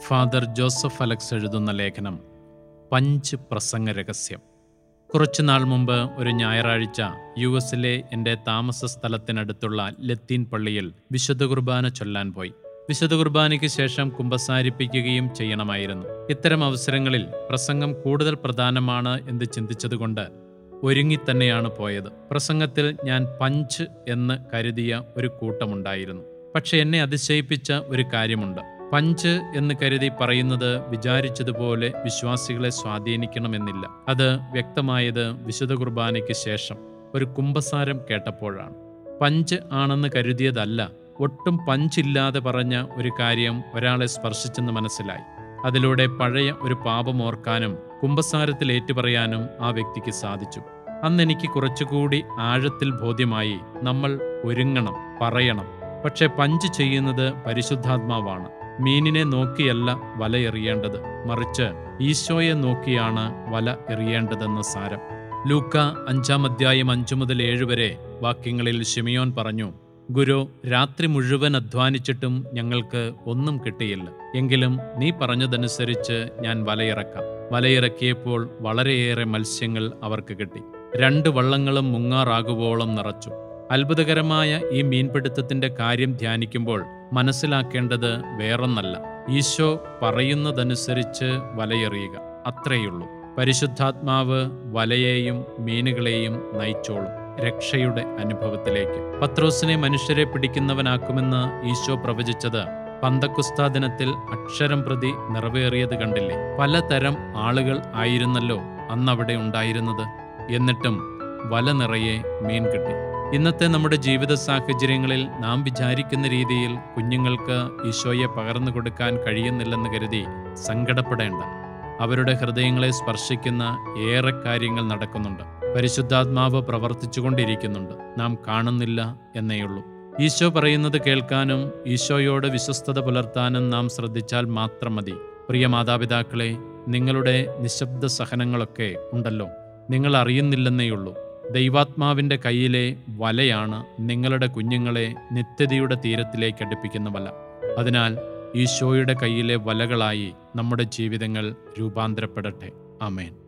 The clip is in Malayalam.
ഫാദർ ജോസഫ് അലക്സ് എഴുതുന്ന ലേഖനം പഞ്ച് പ്രസംഗ രഹസ്യം കുറച്ചു നാൾ മുമ്പ് ഒരു ഞായറാഴ്ച യു എസിലെ എൻ്റെ താമസ സ്ഥലത്തിനടുത്തുള്ള ലത്തീൻ പള്ളിയിൽ വിശുദ്ധ കുർബാന ചൊല്ലാൻ പോയി വിശുദ്ധ കുർബാനയ്ക്ക് ശേഷം കുമ്പസാരിപ്പിക്കുകയും ചെയ്യണമായിരുന്നു ഇത്തരം അവസരങ്ങളിൽ പ്രസംഗം കൂടുതൽ പ്രധാനമാണ് എന്ന് ചിന്തിച്ചതുകൊണ്ട് ഒരുങ്ങിത്തന്നെയാണ് പോയത് പ്രസംഗത്തിൽ ഞാൻ പഞ്ച് എന്ന് കരുതിയ ഒരു കൂട്ടമുണ്ടായിരുന്നു പക്ഷെ എന്നെ അതിശയിപ്പിച്ച ഒരു കാര്യമുണ്ട് പഞ്ച് എന്ന് കരുതി പറയുന്നത് വിചാരിച്ചതുപോലെ വിശ്വാസികളെ സ്വാധീനിക്കണമെന്നില്ല അത് വ്യക്തമായത് വിശുദ്ധ കുർബാനയ്ക്ക് ശേഷം ഒരു കുംഭസാരം കേട്ടപ്പോഴാണ് പഞ്ച് ആണെന്ന് കരുതിയതല്ല ഒട്ടും പഞ്ചില്ലാതെ പറഞ്ഞ ഒരു കാര്യം ഒരാളെ സ്പർശിച്ചെന്ന് മനസ്സിലായി അതിലൂടെ പഴയ ഒരു പാപം ഓർക്കാനും കുംഭസാരത്തിൽ ഏറ്റുപറയാനും ആ വ്യക്തിക്ക് സാധിച്ചു അന്ന് എനിക്ക് കുറച്ചുകൂടി ആഴത്തിൽ ബോധ്യമായി നമ്മൾ ഒരുങ്ങണം പറയണം പക്ഷെ പഞ്ച് ചെയ്യുന്നത് പരിശുദ്ധാത്മാവാണ് മീനിനെ നോക്കിയല്ല വല എറിയേണ്ടത് മറിച്ച് ഈശോയെ നോക്കിയാണ് വല എറിയേണ്ടതെന്ന് സാരം ലൂക്ക അഞ്ചാം അധ്യായം അഞ്ചു മുതൽ ഏഴ് വരെ വാക്യങ്ങളിൽ ഷിമിയോൻ പറഞ്ഞു ഗുരു രാത്രി മുഴുവൻ അധ്വാനിച്ചിട്ടും ഞങ്ങൾക്ക് ഒന്നും കിട്ടിയില്ല എങ്കിലും നീ പറഞ്ഞതനുസരിച്ച് ഞാൻ വലയിറക്കാം വലയിറക്കിയപ്പോൾ വളരെയേറെ മത്സ്യങ്ങൾ അവർക്ക് കിട്ടി രണ്ട് വള്ളങ്ങളും മുങ്ങാറാകുവോളം നിറച്ചു അത്ഭുതകരമായ ഈ മീൻപിടുത്തത്തിന്റെ കാര്യം ധ്യാനിക്കുമ്പോൾ മനസ്സിലാക്കേണ്ടത് വേറൊന്നല്ല ഈശോ പറയുന്നതനുസരിച്ച് വലയെറിയുക അത്രയുള്ളൂ പരിശുദ്ധാത്മാവ് വലയെയും മീനുകളെയും നയിച്ചോളും രക്ഷയുടെ അനുഭവത്തിലേക്ക് പത്രോസിനെ മനുഷ്യരെ പിടിക്കുന്നവനാക്കുമെന്ന് ഈശോ പ്രവചിച്ചത് പന്തക്കുസ്താ ദിനത്തിൽ അക്ഷരം പ്രതി നിറവേറിയത് കണ്ടില്ലേ പലതരം ആളുകൾ ആയിരുന്നല്ലോ അന്നവിടെ ഉണ്ടായിരുന്നത് എന്നിട്ടും വല നിറയെ മീൻ കിട്ടി ഇന്നത്തെ നമ്മുടെ ജീവിത സാഹചര്യങ്ങളിൽ നാം വിചാരിക്കുന്ന രീതിയിൽ കുഞ്ഞുങ്ങൾക്ക് ഈശോയെ പകർന്നു കൊടുക്കാൻ കഴിയുന്നില്ലെന്ന് കരുതി സങ്കടപ്പെടേണ്ട അവരുടെ ഹൃദയങ്ങളെ സ്പർശിക്കുന്ന ഏറെ കാര്യങ്ങൾ നടക്കുന്നുണ്ട് പരിശുദ്ധാത്മാവ് പ്രവർത്തിച്ചുകൊണ്ടിരിക്കുന്നുണ്ട് നാം കാണുന്നില്ല എന്നേയുള്ളൂ ഈശോ പറയുന്നത് കേൾക്കാനും ഈശോയോട് വിശ്വസ്തത പുലർത്താനും നാം ശ്രദ്ധിച്ചാൽ മാത്രം മതി പ്രിയ മാതാപിതാക്കളെ നിങ്ങളുടെ നിശബ്ദ സഹനങ്ങളൊക്കെ ഉണ്ടല്ലോ നിങ്ങൾ അറിയുന്നില്ലെന്നേയുള്ളൂ ദൈവാത്മാവിൻ്റെ കയ്യിലെ വലയാണ് നിങ്ങളുടെ കുഞ്ഞുങ്ങളെ നിത്യതയുടെ തീരത്തിലേക്ക് അടുപ്പിക്കുന്ന വല അതിനാൽ ഈശോയുടെ കയ്യിലെ വലകളായി നമ്മുടെ ജീവിതങ്ങൾ രൂപാന്തരപ്പെടട്ടെ ആമേൻ